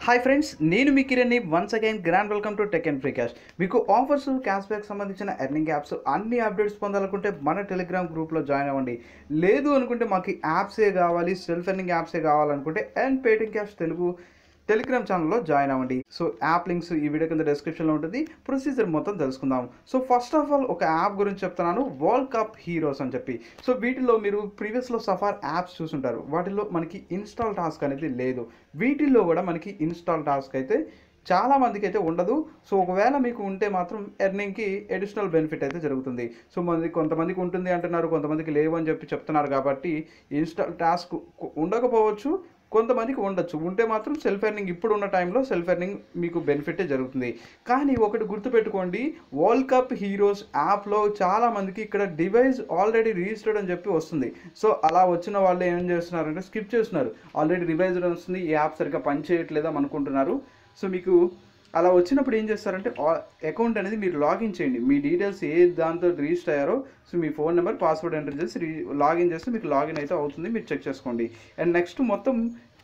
hi friends నేను మీ కిరణ్ని once again grand welcome to tech and free cash మీకు ఆఫర్స్ క్యాష్ బ్యాక్ సంబంధించిన ఎర్నింగ్ యాప్స్ అన్ని అప్డేట్స్ పొందాలనుకుంటే మన టెలిగ్రామ్ గ్రూప్లో జాయిన్ అవ్వండి లేదు అనుకుంటే మాకు యాప్సే కావాలి సెల్ఫ్ ఎర్నింగ్ యాప్సే కావాలనుకుంటే అండ్ పేటింగ్ క్యాష్ తెలుగు టెలిగ్రామ్ ఛానల్లో జాయిన్ అవ్వండి సో యాప్ లింక్స్ ఈ వీడియో కింద డిస్క్రిప్షన్లో ఉంటుంది ప్రొసీజర్ మొత్తం తెలుసుకుందాం సో ఫస్ట్ ఆఫ్ ఆల్ ఒక యాప్ గురించి చెప్తున్నాను వరల్డ్ కప్ హీరోస్ అని చెప్పి సో వీటిలో మీరు ప్రీవియస్లో సఫార్ యాప్స్ చూసుంటారు వాటిలో మనకి ఇన్స్టాల్ టాస్క్ అనేది లేదు వీటిల్లో కూడా మనకి ఇన్స్టాల్ టాస్క్ అయితే చాలా మందికి అయితే ఉండదు సో ఒకవేళ మీకు ఉంటే మాత్రం ఎర్నింగ్కి అడిషనల్ బెనిఫిట్ అయితే జరుగుతుంది సో మంది కొంతమందికి ఉంటుంది అంటున్నారు కొంతమందికి లేవు అని చెప్పి చెప్తున్నారు కాబట్టి ఇన్స్టాల్ టాస్క్ ఉండకపోవచ్చు కొంతమందికి ఉండొచ్చు ఉంటే మాత్రం సెల్ఫ్ ఎర్నింగ్ ఇప్పుడు ఉన్న టైంలో సెల్ఫ్ ఎర్నింగ్ మీకు బెనిఫిటే జరుగుతుంది కానీ ఒకటి గుర్తుపెట్టుకోండి వరల్డ్ కప్ హీరోస్ యాప్లో చాలా మందికి ఇక్కడ డివైస్ ఆల్రెడీ రిజిస్టర్డ్ అని చెప్పి వస్తుంది సో అలా వచ్చిన వాళ్ళు ఏం చేస్తున్నారంటే స్కిప్ చేస్తున్నారు ఆల్రెడీ రివైజ్డ్ వస్తుంది ఈ యాప్ సరిగ్గా పనిచేయట్లేదని అనుకుంటున్నారు సో మీకు అలా వచ్చినప్పుడు ఏం చేస్తారంటే అకౌంట్ అనేది మీరు లాగిన్ చేయండి మీ డీటెయిల్స్ ఏ దాంతో రిజిస్టర్ అయ్యారో సో మీ ఫోన్ నెంబర్ పాస్వర్డ్ ఎంటర్ చేసి రీ లాగిన్ చేస్తే మీకు లాగిన్ అయితే అవుతుంది మీరు చెక్ చేసుకోండి అండ్ నెక్స్ట్ మొత్తం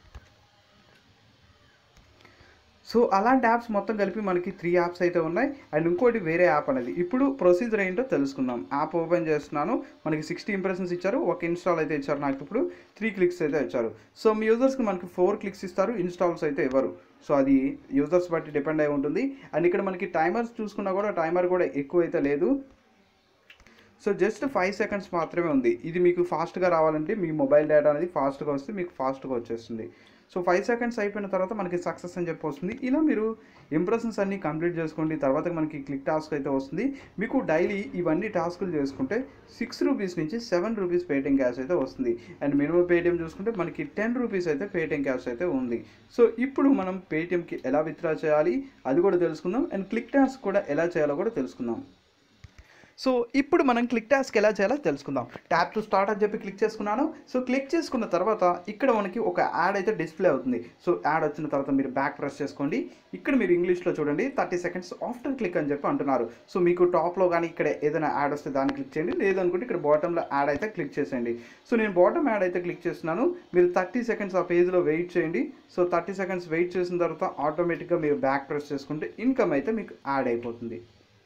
సో అలాంటి యాప్స్ మొత్తం కలిపి మనకి త్రీ యాప్స్ అయితే ఉన్నాయి అండ్ ఇంకోటి వేరే యాప్ అనేది ఇప్పుడు ప్రొసీజర్ ఏంటో తెలుసుకుందాం యాప్ ఓపెన్ చేస్తున్నాను మనకి సిక్స్టీ ఇంప్రెషన్స్ ఇచ్చారు ఒక ఇన్స్టాల్ అయితే ఇచ్చారు నాకు ఇప్పుడు త్రీ క్లిక్స్ అయితే ఇచ్చారు సో మీ యూజర్స్కి మనకి ఫోర్ క్లిక్స్ ఇస్తారు ఇన్స్టాల్స్ అయితే ఇవ్వరు సో అది యూజర్స్ బట్టి డిపెండ్ అయి ఉంటుంది అండ్ ఇక్కడ మనకి టైమర్స్ చూసుకున్నా కూడా టైమర్ కూడా ఎక్కువ అయితే లేదు సో జస్ట్ ఫైవ్ సెకండ్స్ మాత్రమే ఉంది ఇది మీకు ఫాస్ట్గా రావాలంటే మీ మొబైల్ డేటా అనేది ఫాస్ట్గా వస్తే మీకు ఫాస్ట్గా వచ్చేస్తుంది సో ఫైవ్ సెకండ్స్ అయిపోయిన తర్వాత మనకి సక్సెస్ అని చెప్పి వస్తుంది ఇలా మీరు ఇంప్రెషన్స్ అన్నీ కంప్లీట్ చేసుకోండి తర్వాత మనకి క్లిక్ టాస్క్ అయితే వస్తుంది మీకు డైలీ ఇవన్నీ టాస్కులు చేసుకుంటే సిక్స్ రూపీస్ నుంచి సెవెన్ రూపీస్ పేటిఎం క్యాష్ అయితే వస్తుంది అండ్ మినిమం పేటిఎం చూసుకుంటే మనకి టెన్ రూపీస్ అయితే పేటిఎం క్యాష్ అయితే ఉంది సో ఇప్పుడు మనం పేటిఎంకి ఎలా విత్డ్రా చేయాలి అది కూడా తెలుసుకుందాం అండ్ క్లిక్ టాస్క్ కూడా ఎలా చేయాలో కూడా తెలుసుకుందాం సో ఇప్పుడు మనం క్లిక్ టాస్క్ ఎలా చేయాలో తెలుసుకుందాం ట్యాప్ టు స్టార్ట్ అని చెప్పి క్లిక్ చేసుకున్నాను సో క్లిక్ చేసుకున్న తర్వాత ఇక్కడ మనకి ఒక యాడ్ అయితే డిస్ప్లే అవుతుంది సో యాడ్ వచ్చిన తర్వాత మీరు బ్యాక్ ప్రెస్ చేసుకోండి ఇక్కడ మీరు ఇంగ్లీష్లో చూడండి థర్టీ సెకండ్స్ ఆఫ్టర్ క్లిక్ అని చెప్పి అంటున్నారు సో మీకు టాప్లో కానీ ఇక్కడ ఏదైనా యాడ్ వస్తే దాన్ని క్లిక్ చేయండి లేదనుకుంటే ఇక్కడ బాటంలో యాడ్ అయితే క్లిక్ చేసేయండి సో నేను బాటమ్ యాడ్ అయితే క్లిక్ చేస్తున్నాను మీరు థర్టీ సెకండ్స్ ఆ పేజ్లో వెయిట్ చేయండి సో థర్టీ సెకండ్స్ వెయిట్ చేసిన తర్వాత ఆటోమేటిక్గా మీరు బ్యాక్ ప్రెస్ చేసుకుంటే ఇన్కమ్ అయితే మీకు యాడ్ అయిపోతుంది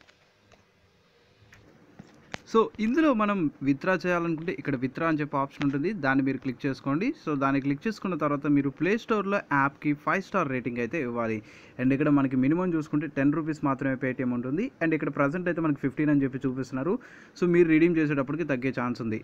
సో ఇందులో మనం విత్డ్రా చేయాలనుకుంటే ఇక్కడ విత్డ్రా అని చెప్పి ఆప్షన్ ఉంటుంది దాన్ని మీరు క్లిక్ చేసుకోండి సో దాన్ని క్లిక్ చేసుకున్న తర్వాత మీరు ప్లే స్టోర్లో యాప్కి ఫైవ్ స్టార్ రేటింగ్ అయితే ఇవ్వాలి అండ్ ఇక్కడ మనకి మినిమం చూసుకుంటే టెన్ రూపీస్ మాత్రమే పేటిఎం ఉంటుంది అండ్ ఇక్కడ ప్రజెంట్ అయితే మనకి ఫిఫ్టీన్ అని చెప్పి చూపిస్తున్నారు సో మీరు రిడీమ్ చేసేటప్పటికి తగ్గే ఛాన్స్ ఉంది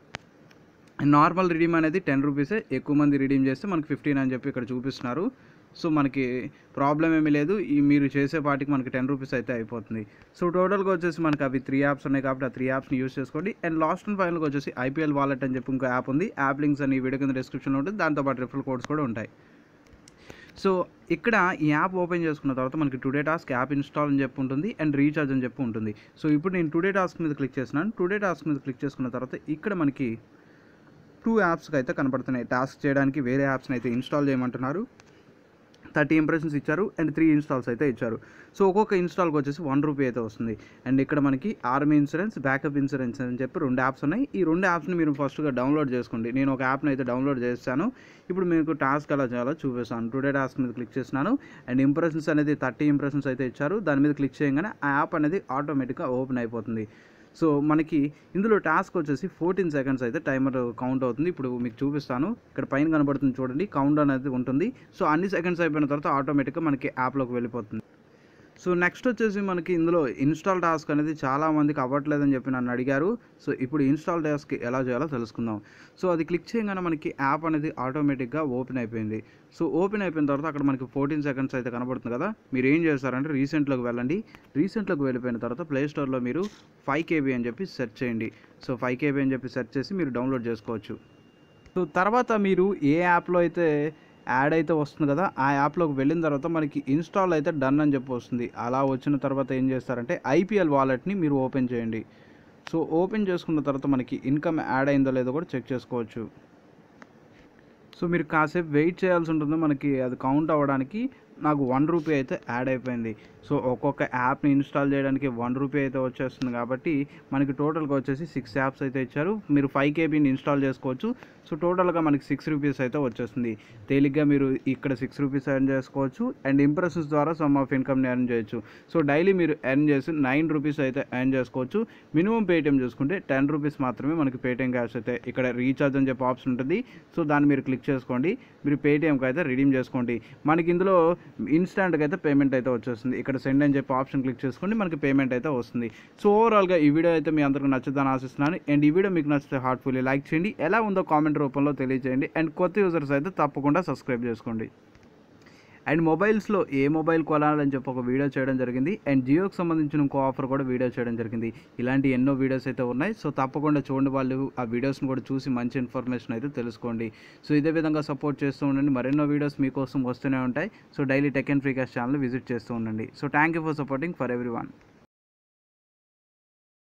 నార్మల్ రిడీమ్ అనేది టెన్ రూపీసే ఎక్కువ మంది రిడీమ్ చేస్తే మనకి ఫిఫ్టీన్ అని చెప్పి ఇక్కడ చూపిస్తున్నారు సో మనకి ప్రాబ్లం ఏమీ లేదు ఈ మీరు చేసే పాటికి మనకి టెన్ రూపీస్ అయితే అయిపోతుంది సో టోటల్గా వచ్చేసి మనకి అవి త్రీ యాప్స్ ఉన్నాయి కాబట్టి ఆ త్రీ యాప్స్ని యూస్ చేసుకోండి అండ్ లాస్ట్ అండ్ ఫైనల్గా వచ్చేసి ఐపీఎల్ వాలెట్ అని చెప్పి ఇంకో యాప్ ఉంది యాప్ లింక్స్ అని ఈ వీడియో కింద డిస్క్రిప్షన్లో ఉంటుంది దాంతోపాటు రిఫరల్ కోడ్స్ కూడా ఉంటాయి సో ఇక్కడ ఈ యాప్ ఓపెన్ చేసుకున్న తర్వాత మనకి టుడే టాస్క్ యాప్ ఇన్స్టాల్ అని చెప్పి ఉంటుంది అండ్ రీఛార్జ్ అని చెప్పి ఉంటుంది సో ఇప్పుడు నేను టుడే టాస్క్ మీద క్లిక్ చేస్తున్నాను టుడే టాస్క్ మీద క్లిక్ చేసుకున్న తర్వాత ఇక్కడ మనకి టూ యాప్స్కి అయితే కనపడుతున్నాయి టాస్క్ చేయడానికి వేరే యాప్స్ని అయితే ఇన్స్టాల్ చేయమంటున్నారు థర్టీ ఇంప్రెషన్స్ ఇచ్చారు అండ్ త్రీ ఇన్స్టాల్స్ అయితే ఇచ్చారు సో ఒక్కొక్క ఇన్స్టాల్కి వచ్చేసి వన్ రూపీ అయితే వస్తుంది అండ్ ఇక్కడ మనకి ఆర్మీ ఇన్సూరెన్స్ బ్యాకప్ ఇన్సూరెన్స్ అని చెప్పి రెండు యాప్స్ ఉన్నాయి ఈ రెండు యాప్స్ని మీరు ఫస్ట్గా డౌన్లోడ్ చేసుకోండి నేను ఒక యాప్ని అయితే డౌన్లోడ్ చేస్తాను ఇప్పుడు మీకు టాస్క్ ఎలా చేయాలో చూపిస్తాను టుడే టాస్క్ మీద క్లిక్ చేస్తున్నాను అండ్ ఇంప్రెషన్స్ అనేది థర్టీ ఇంప్రెషన్స్ అయితే ఇచ్చారు దాని మీద క్లిక్ చేయగానే ఆ యాప్ అనేది ఆటోమేటిక్గా ఓపెన్ అయిపోతుంది సో మనకి ఇందులో టాస్క్ వచ్చేసి ఫోర్టీన్ సెకండ్స్ అయితే టైమర్ కౌంట్ అవుతుంది ఇప్పుడు మీకు చూపిస్తాను ఇక్కడ పైన కనబడుతుంది చూడండి కౌంట్ అనేది ఉంటుంది సో అన్ని సెకండ్స్ అయిపోయిన తర్వాత ఆటోమేటిక్గా మనకి యాప్లోకి వెళ్ళిపోతుంది సో నెక్స్ట్ వచ్చేసి మనకి ఇందులో ఇన్స్టాల్ టాస్క్ అనేది చాలా మందికి అవ్వట్లేదని చెప్పి నన్ను అడిగారు సో ఇప్పుడు ఇన్స్టాల్ టాస్క్ ఎలా చేయాలో తెలుసుకుందాం సో అది క్లిక్ చేయగానే మనకి యాప్ అనేది ఆటోమేటిక్గా ఓపెన్ అయిపోయింది సో ఓపెన్ అయిపోయిన తర్వాత అక్కడ మనకి ఫోర్టీన్ సెకండ్స్ అయితే కనబడుతుంది కదా మీరు ఏం చేస్తారంటే రీసెంట్లోకి వెళ్ళండి రీసెంట్లోకి వెళ్ళిపోయిన తర్వాత ప్లే స్టోర్లో మీరు ఫైవ్ కేబీ అని చెప్పి సెర్చ్ చేయండి సో ఫైవ్ కేబీ అని చెప్పి సెర్చ్ చేసి మీరు డౌన్లోడ్ చేసుకోవచ్చు సో తర్వాత మీరు ఏ యాప్లో అయితే యాడ్ అయితే వస్తుంది కదా ఆ యాప్లోకి వెళ్ళిన తర్వాత మనకి ఇన్స్టాల్ అయితే డన్ అని చెప్పి వస్తుంది అలా వచ్చిన తర్వాత ఏం చేస్తారంటే ఐపీఎల్ వాలెట్ని మీరు ఓపెన్ చేయండి సో ఓపెన్ చేసుకున్న తర్వాత మనకి ఇన్కమ్ యాడ్ అయిందో లేదో కూడా చెక్ చేసుకోవచ్చు సో మీరు కాసేపు వెయిట్ చేయాల్సి ఉంటుంది మనకి అది కౌంట్ అవ్వడానికి నాకు వన్ రూపీ అయితే యాడ్ అయిపోయింది సో ఒక్కొక్క యాప్ని ఇన్స్టాల్ చేయడానికి వన్ రూపీ అయితే వచ్చేస్తుంది కాబట్టి మనకి టోటల్గా వచ్చేసి సిక్స్ యాప్స్ అయితే ఇచ్చారు మీరు ఫైవ్ కేబీని ఇన్స్టాల్ చేసుకోవచ్చు సో టోటల్గా మనకి సిక్స్ రూపీస్ అయితే వచ్చేస్తుంది తేలిగ్గా మీరు ఇక్కడ సిక్స్ రూపీస్ ఎర్న్ చేసుకోవచ్చు అండ్ ఇంప్రెషన్స్ ద్వారా సమ్ ఆఫ్ ఇన్కమ్ని ఎర్న్ చేయొచ్చు సో డైలీ మీరు ఎర్న్ చేసి నైన్ రూపీస్ అయితే ఎర్న్ చేసుకోవచ్చు మినిమం పేటిఎం చూసుకుంటే టెన్ రూపీస్ మాత్రమే మనకి పేటిఎం క్యాష్ అయితే ఇక్కడ రీఛార్జ్ అని చెప్పి ఆప్షన్ ఉంటుంది సో దాన్ని మీరు క్లిక్ చేసుకోండి మీరు పేటిఎంకి అయితే రిడీమ్ చేసుకోండి మనకి ఇందులో ఇన్స్టాంట్గా అయితే పేమెంట్ అయితే వచ్చేస్తుంది ఇక్కడ సెండ్ అని చెప్పి ఆప్షన్ క్లిక్ చేసుకోండి మనకి పేమెంట్ అయితే వస్తుంది సో ఓవరాల్గా ఈ వీడియో అయితే మీ అందరికీ నచ్చుదని ఆశిస్తున్నాను అండ్ ఈ వీడియో మీకు నచ్చితే హార్ట్ఫుల్లీ లైక్ చేయండి ఎలా ఉందో కామెంట్ రూపంలో తెలియజేయండి అండ్ కొత్త యూజర్స్ అయితే తప్పకుండా సబ్స్క్రైబ్ చేసుకోండి అండ్ మొబైల్స్లో ఏ మొబైల్ కొనాలని చెప్పి ఒక వీడియో చేయడం జరిగింది అండ్ జియోకి సంబంధించిన ఇంకో ఆఫర్ కూడా వీడియో చేయడం జరిగింది ఇలాంటి ఎన్నో వీడియోస్ అయితే ఉన్నాయి సో తప్పకుండా చూడండి వాళ్ళు ఆ వీడియోస్ని కూడా చూసి మంచి ఇన్ఫర్మేషన్ అయితే తెలుసుకోండి సో ఇదే విధంగా సపోర్ట్ చేస్తూ ఉండండి మరెన్నో వీడియోస్ మీకోసం వస్తూనే ఉంటాయి so daily tech and free cash channel visit చేస్తూ ఉండండి so thank you for supporting for every one